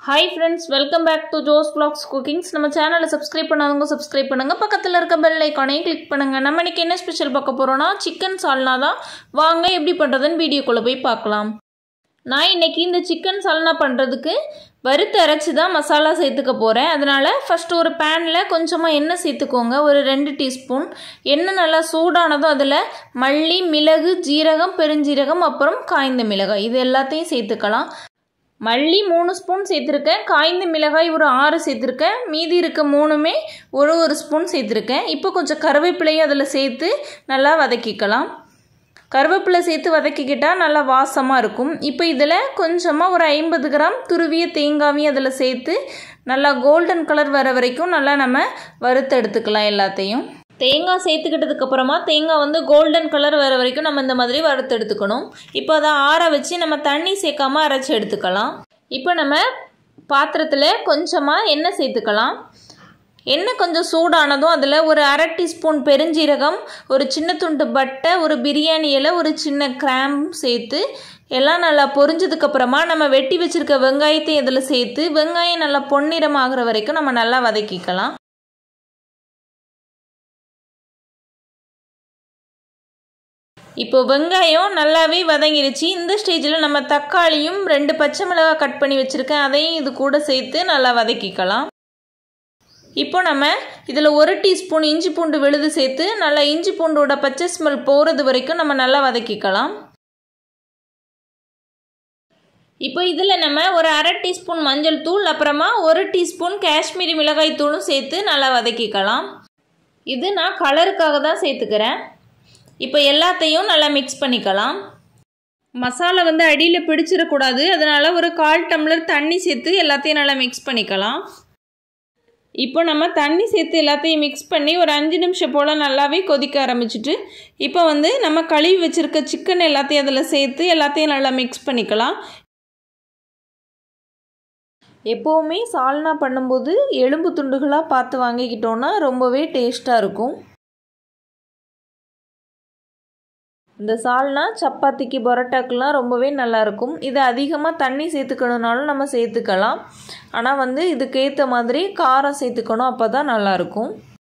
hi friends welcome back to Jo's vlogs cookings நம்ம சேனலை subscribe பண்ணாதவங்க சப்ஸ்கிரைப் பண்ணுங்கள் பக்கத்தில் இருக்க பெல் ஐக்கானையும் கிளிக் பண்ணுங்கள் நம்ம இன்னைக்கு என்ன ஸ்பெஷல் பார்க்க போகிறோன்னா சிக்கன் சால்னா தான் வாங்க எப்படி பண்ணுறதுன்னு வீடியோக்குள்ளே போய் பார்க்கலாம் நான் இன்னைக்கு இந்த சிக்கன் சால்னா பண்ணுறதுக்கு வறுத்து அரைச்சி தான் மசாலா சேர்த்துக்க போகிறேன் அதனால் ஃபஸ்ட்டு ஒரு பேனில் கொஞ்சமாக எண்ணெய் சேர்த்துக்கோங்க ஒரு ரெண்டு டீஸ்பூன் எண்ணெய் நல்லா சூடானதும் அதில் மல்லி மிளகு ஜீரகம் பெருஞ்சீரகம் அப்புறம் காய்ந்த மிளகாய் இது எல்லாத்தையும் சேர்த்துக்கலாம் மல்லி மூணு ஸ்பூன் சேர்த்துருக்கேன் காய்ந்த மிளகாய் ஒரு ஆறு சேர்த்துருக்கேன் மீதி இருக்க மூணுமே ஒரு ஒரு ஸ்பூன் சேர்த்துருக்கேன் இப்போ கொஞ்சம் கருவேப்பிலையும் அதில் சேர்த்து நல்லா வதக்கிக்கலாம் கருவேப்பிலை சேர்த்து வதக்கிக்கிட்டால் நல்லா வாசமாக இருக்கும் இப்போ இதில் கொஞ்சமாக ஒரு ஐம்பது கிராம் துருவிய தேங்காவையும் அதில் சேர்த்து நல்லா கோல்டன் கலர் வர வரைக்கும் நல்லா நம்ம வறுத்து எடுத்துக்கலாம் எல்லாத்தையும் தேங்காய் சேர்த்துக்கிட்டதுக்கு அப்புறமா தேங்காய் வந்து கோல்டன் கலர் வர வரைக்கும் நம்ம இந்த மாதிரி வறுத்து எடுத்துக்கணும் இப்போ அதை ஆற வச்சு நம்ம தண்ணி சேர்க்காம அரைச்சி எடுத்துக்கலாம் இப்போ நம்ம பாத்திரத்தில் கொஞ்சமாக எண்ணெய் சேர்த்துக்கலாம் எண்ணெய் கொஞ்சம் சூடானதும் அதில் ஒரு அரை டீஸ்பூன் பெருஞ்சீரகம் ஒரு சின்ன துண்டு பட்டை ஒரு பிரியாணி இலை ஒரு சின்ன கிராம் சேர்த்து எல்லாம் நல்லா பொரிஞ்சதுக்கப்புறமா நம்ம வெட்டி வச்சுருக்க வெங்காயத்தையும் இதில் சேர்த்து வெங்காயம் நல்லா பொன்னிறம் ஆகிற வரைக்கும் நம்ம நல்லா வதக்கிக்கலாம் இப்போ வெங்காயம் நல்லாவே வதங்கிருச்சு இந்த ஸ்டேஜில் நம்ம தக்காளியும் ரெண்டு பச்சை மிளகாய் கட் பண்ணி வச்சுருக்கேன் அதையும் இது கூட சேர்த்து நல்லா வதக்கிக்கலாம் இப்போ நம்ம இதில் ஒரு டீஸ்பூன் இஞ்சி பூண்டு விழுது சேர்த்து நல்லா இஞ்சி பூண்டோட பச்சை ஸ்மெல் போகிறது வரைக்கும் நம்ம நல்லா வதக்கிக்கலாம் இப்போ இதில் நம்ம ஒரு அரை டீஸ்பூன் மஞ்சள் தூள் அப்புறமா ஒரு டீஸ்பூன் காஷ்மீரி மிளகாய் தூளும் சேர்த்து நல்லா வதக்கிக்கலாம் இது நான் கலருக்காக தான் சேர்த்துக்கிறேன் இப்போ எல்லாத்தையும் நல்லா மிக்ஸ் பண்ணிக்கலாம் மசாலா வந்து அடியில் பிடிச்சிடக்கூடாது அதனால் ஒரு கால் டம்ளர் தண்ணி சேர்த்து எல்லாத்தையும் நல்லா மிக்ஸ் பண்ணிக்கலாம் இப்போ நம்ம தண்ணி சேர்த்து எல்லாத்தையும் மிக்ஸ் பண்ணி ஒரு அஞ்சு நிமிஷம் போல் நல்லாவே கொதிக்க ஆரம்பிச்சிட்டு இப்போ வந்து நம்ம கழுவி வச்சுருக்க சிக்கன் எல்லாத்தையும் அதில் சேர்த்து எல்லாத்தையும் நல்லா மிக்ஸ் பண்ணிக்கலாம் எப்போவுமே சால்னா பண்ணும்போது எலும்பு துண்டுகளாக பார்த்து வாங்கிக்கிட்டோன்னா ரொம்பவே டேஸ்ட்டாக இருக்கும் இந்த சால்னா சப்பாத்திக்கு பரோட்டாக்கெலாம் ரொம்பவே நல்லாயிருக்கும் இது அதிகமாக தண்ணி சேர்த்துக்கணுனாலும் நம்ம சேர்த்துக்கலாம் ஆனால் வந்து இதுக்கேற்ற மாதிரி காரம் சேர்த்துக்கணும் அப்போ தான் நல்லாயிருக்கும்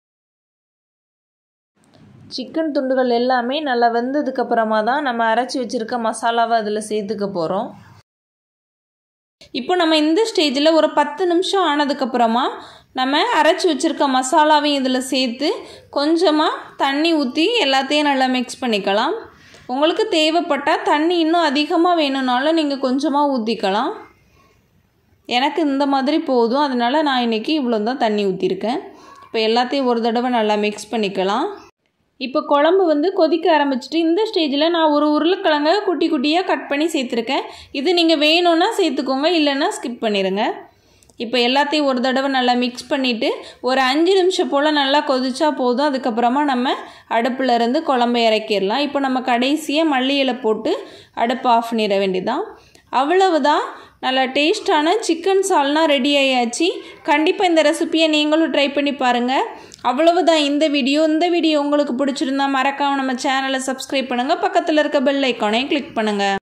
சிக்கன் துண்டுகள் எல்லாமே நல்லா வெந்ததுக்கப்புறமா தான் நம்ம அரைச்சி வச்சுருக்க மசாலாவை அதில் சேர்த்துக்க போகிறோம் இப்போ நம்ம இந்த ஸ்டேஜில் ஒரு பத்து நிமிஷம் ஆனதுக்கப்புறமா நம்ம அரைச்சி வச்சுருக்க மசாலாவையும் இதில் சேர்த்து கொஞ்சமாக தண்ணி ஊற்றி எல்லாத்தையும் நல்லா மிக்ஸ் பண்ணிக்கலாம் உங்களுக்கு தேவைப்பட்டால் தண்ணி இன்னும் அதிகமாக வேணும்னாலும் நீங்கள் கொஞ்சமாக ஊற்றிக்கலாம் எனக்கு இந்த மாதிரி போதும் அதனால் நான் இன்றைக்கி இவ்வளோ தான் தண்ணி ஊற்றிருக்கேன் இப்போ எல்லாத்தையும் ஒரு தடவை நல்லா மிக்ஸ் பண்ணிக்கலாம் இப்போ குழம்பு வந்து கொதிக்க ஆரம்பிச்சிட்டு இந்த ஸ்டேஜில் நான் ஒரு உருளைக்கிழங்க குட்டி குட்டியாக கட் பண்ணி சேர்த்துருக்கேன் இது நீங்கள் வேணும்னா சேர்த்துக்கோங்க இல்லைன்னா ஸ்கிப் பண்ணிடுங்க இப்போ எல்லாத்தையும் ஒரு தடவை நல்லா மிக்ஸ் பண்ணிவிட்டு ஒரு அஞ்சு நிமிஷம் போல் நல்லா கொதிச்சா போதும் அதுக்கப்புறமா நம்ம அடுப்பில் இருந்து குழம்பு இறக்கிடலாம் இப்போ நம்ம கடைசியாக மல்லி இலை போட்டு அடுப்பு ஆஃப் பண்ணிட வேண்டியதான் அவ்வளவுதான் நல்லா டேஸ்டான சிக்கன் சால்னா ரெடி ஆயாச்சு கண்டிப்பாக இந்த ரெசிப்பியை நீங்களும் ட்ரை பண்ணி பாருங்கள் அவ்வளவுதான் இந்த வீடியோ இந்த வீடியோ உங்களுக்கு பிடிச்சிருந்தா மறக்காமல் நம்ம சேனலை சப்ஸ்கிரைப் பண்ணுங்கள் பக்கத்தில் இருக்க பெல் ஐக்கானையும் கிளிக் பண்ணுங்கள்